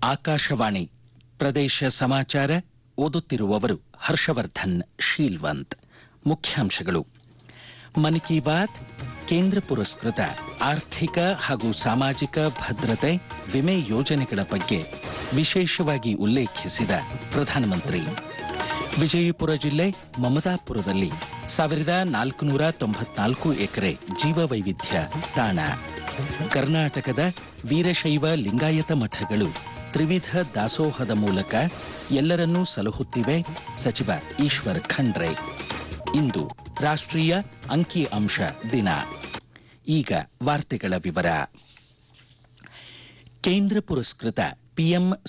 ಆಕಾಶವಾಣಿ ಪ್ರದೇಶ ಸಮಾಚಾರ ಓದುತ್ತಿರುವವರು ಹರ್ಷವರ್ಧನ್ ಶೀಲ್ವಂತ್ ಮುಖ್ಯಾಂಶಗಳು ಮನ್ ಕಿ ಬಾತ್ ಕೇಂದ್ರ ಪುರಸ್ಕೃತ ಆರ್ಥಿಕ ಹಾಗೂ ಸಾಮಾಜಿಕ ಭದ್ರತೆ ವಿಮೆ ಯೋಜನೆಗಳ ಬಗ್ಗೆ ವಿಶೇಷವಾಗಿ ಉಲ್ಲೇಖಿಸಿದ ಪ್ರಧಾನಮಂತ್ರಿ ವಿಜಯಪುರ ಜಿಲ್ಲೆ ಮಮದಾಪುರದಲ್ಲಿ ಸಾವಿರದ ನಾಲ್ಕುನೂರ ತೊಂಬತ್ನಾಲ್ಕು ಎಕರೆ ಜೀವವೈವಿಧ್ಯ ತಾಣ ಕರ್ನಾಟಕದ ವೀರಶೈವ ಲಿಂಗಾಯತ ಮಠಗಳು ತ್ರಿವಿಧ ದಾಸೋಹದ ಮೂಲಕ ಎಲ್ಲರನ್ನೂ ಸಲಹುತ್ತಿವೆ ಸಚಿವ ಈಶ್ವರ್ ಖಂಡ್ರೆ ಇಂದು ರಾಷ್ಟ್ರೀಯ ಅಂಕಿ ಅಂಶ ದಿನ ಈಗ ವಾರ್ತೆಗಳ ವಿವರ ಕೇಂದ್ರ ಪುರಸ್ಕೃತ ಪಿಎಂ